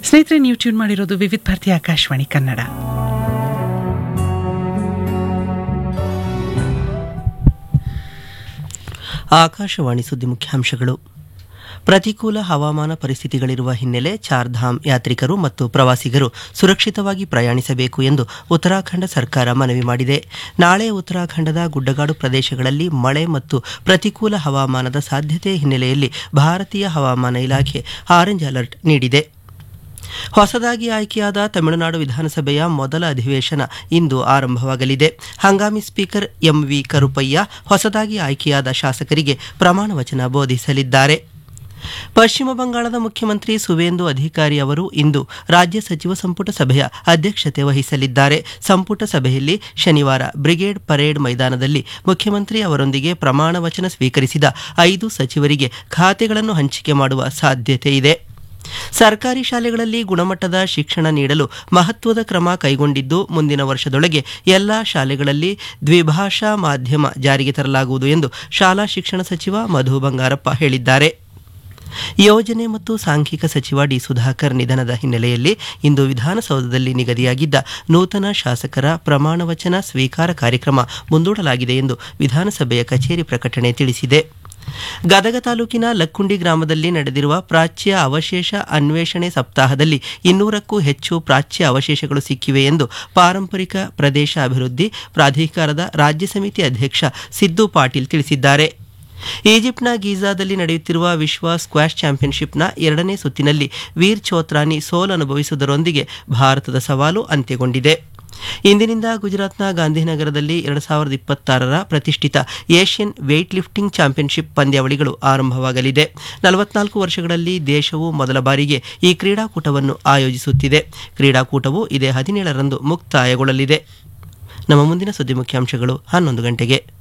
ಸ್ನೇಹಿತರೆ ನೀವು ಟ್ಯೂನ್ ಮಾಡಿರೋದು ವಿವಿಧ ಭಾರತಿ ಆಕಾಶವಾಣಿ ಕನ್ನಡ ಆಕಾಶವಾಣಿ ಸುದ್ದಿ ಮುಖ್ಯಾಂಶಗಳು ಪ್ರತಿಕೂಲ ಹವಾಮಾನ ಪರಿಸ್ಥಿತಿಗಳಿರುವ ಹಿನ್ನೆಲೆ ಚಾರ್ಧಾಮ್ ಯಾತ್ರಿಕರು ಮತ್ತು ಪ್ರವಾಸಿಗರು ಸುರಕ್ಷಿತವಾಗಿ ಪ್ರಯಾಣಿಸಬೇಕು ಎಂದು ಉತ್ತರಾಖಂಡ ಸರ್ಕಾರ ಮನವಿ ಮಾಡಿದೆ ನಾಳೆ ಉತ್ತರಾಖಂಡದ ಗುಡ್ಡಗಾಡು ಪ್ರದೇಶಗಳಲ್ಲಿ ಮಳೆ ಮತ್ತು ಪ್ರತಿಕೂಲ ಹವಾಮಾನದ ಸಾಧ್ಯತೆ ಹಿನ್ನೆಲೆಯಲ್ಲಿ ಭಾರತೀಯ ಹವಾಮಾನ ಇಲಾಖೆ ಆರೆಂಜ್ ಅಲರ್ಟ್ ನೀಡಿದೆ ಹೊಸದಾಗಿ ಆಯ್ಕೆಯಾದ ತಮಿಳುನಾಡು ವಿಧಾನಸಭೆಯ ಮೊದಲ ಅಧಿವೇಶನ ಇಂದು ಆರಂಭವಾಗಲಿದೆ ಹಂಗಾಮಿ ಸ್ಪೀಕರ್ ಎಂವಿ ಕರುಪಯ್ಯ ಹೊಸದಾಗಿ ಆಯ್ಕೆಯಾದ ಶಾಸಕರಿಗೆ ಪ್ರಮಾಣ ವಚನ ಬೋಧಿಸಲಿದ್ದಾರೆ ಪಶ್ಚಿಮ ಬಂಗಾಳದ ಮುಖ್ಯಮಂತ್ರಿ ಸುವೇಂದು ಅಧಿಕಾರಿ ಅವರು ಇಂದು ರಾಜ್ಯ ಸಚಿವ ಸಂಪುಟ ಸಭೆಯ ಅಧ್ಯಕ್ಷತೆ ವಹಿಸಲಿದ್ದಾರೆ ಸಂಪುಟ ಸಭೆಯಲ್ಲಿ ಶನಿವಾರ ಬ್ರಿಗೇಡ್ ಪರೇಡ್ ಮೈದಾನದಲ್ಲಿ ಮುಖ್ಯಮಂತ್ರಿ ಅವರೊಂದಿಗೆ ಪ್ರಮಾಣ ವಚನ ಸ್ವೀಕರಿಸಿದ ಐದು ಸಚಿವರಿಗೆ ಖಾತೆಗಳನ್ನು ಹಂಚಿಕೆ ಮಾಡುವ ಸಾಧ್ಯತೆ ಇದೆ ಸರ್ಕಾರಿ ಶಾಲೆಗಳಲ್ಲಿ ಗುಣಮಟ್ಟದ ಶಿಕ್ಷಣ ನೀಡಲು ಮಹತ್ವದ ಕ್ರಮ ಕೈಗೊಂಡಿದ್ದು ಮುಂದಿನ ವರ್ಷದೊಳಗೆ ಎಲ್ಲಾ ಶಾಲೆಗಳಲ್ಲಿ ದ್ವಿಭಾಷಾ ಮಾಧ್ಯಮ ಜಾರಿಗೆ ತರಲಾಗುವುದು ಎಂದು ಶಾಲಾ ಶಿಕ್ಷಣ ಸಚಿವ ಮಧು ಬಂಗಾರಪ್ಪ ಹೇಳಿದ್ದಾರೆ ಯೋಜನೆ ಮತ್ತು ಸಾಂಖ್ಯಿಕ ಸಚಿವ ಡಿ ಸುಧಾಕರ್ ನಿಧನದ ಹಿನ್ನೆಲೆಯಲ್ಲಿ ಇಂದು ವಿಧಾನಸೌಧದಲ್ಲಿ ನಿಗದಿಯಾಗಿದ್ದ ನೂತನ ಶಾಸಕರ ಪ್ರಮಾಣ ವಚನ ಸ್ವೀಕಾರ ಕಾರ್ಯಕ್ರಮ ಮುಂದೂಡಲಾಗಿದೆ ಎಂದು ವಿಧಾನಸಭೆಯ ಕಚೇರಿ ಪ್ರಕಟಣೆ ತಿಳಿಸಿದೆ ಗದಗ ತಾಲೂಕಿನ ಲಕ್ಕುಂಡಿ ಗ್ರಾಮದಲ್ಲಿ ನಡೆದಿರುವ ಪ್ರಾಚ್ಯ ಅವಶೇಷ ಅನ್ವೇಷಣೆ ಸಪ್ತಾಹದಲ್ಲಿ ಇನ್ನೂರಕ್ಕೂ ಹೆಚ್ಚು ಪ್ರಾಚ್ಯ ಅವಶೇಷಗಳು ಸಿಕ್ಕಿವೆ ಎಂದು ಪಾರಂಪರಿಕ ಪ್ರದೇಶ ಅಭಿವೃದ್ಧಿ ಪ್ರಾಧಿಕಾರದ ರಾಜ್ಯ ಸಮಿತಿ ಅಧ್ಯಕ್ಷ ಸಿದ್ದು ಪಾಟೀಲ್ ತಿಳಿಸಿದ್ದಾರೆ ಈಜಿಪ್ಟ್ನ ಗೀಜಾದಲ್ಲಿ ನಡೆಯುತ್ತಿರುವ ವಿಶ್ವ ಸ್ಕ್ವಾಷ್ ಚಾಂಪಿಯನ್ಶಿಪ್ನ ಎರಡನೇ ಸುತ್ತಿನಲ್ಲಿ ವೀರ್ ಚೋತ್ರಾನಿ ಸೋಲನುಭವಿಸುವುದರೊಂದಿಗೆ ಭಾರತದ ಸವಾಲು ಅಂತ್ಯಗೊಂಡಿದೆ ಇಂದಿನಿಂದ ಗುಜರಾತ್ನ ಗಾಂಧಿನಗರದಲ್ಲಿ ಎರಡು ಸಾವಿರದ ಇಪ್ಪತ್ತಾರರ ಪ್ರತಿಷ್ಠಿತ ಏಷ್ಯನ್ ವೇಟ್ ಲಿಫ್ಟಿಂಗ್ ಚಾಂಪಿಯನ್ಶಿಪ್ ಪಂದ್ಯಾವಳಿಗಳು ಆರಂಭವಾಗಲಿದೆ ನಲವತ್ನಾಲ್ಕು ವರ್ಷಗಳಲ್ಲಿ ದೇಶವು ಮೊದಲ ಬಾರಿಗೆ ಈ ಕ್ರೀಡಾಕೂಟವನ್ನು ಆಯೋಜಿಸುತ್ತಿದೆ ಕ್ರೀಡಾಕೂಟವು ಇದೇ ಹದಿನೇಳರಂದು ಮುಕ್ತಾಯಗೊಳ್ಳಲಿದೆ ನಮ್ಮ ಮುಂದಿನ ಸುದ್ದಿ ಮುಖ್ಯಾಂಶಗಳು ಹನ್ನೊಂದು ಗಂಟೆಗೆ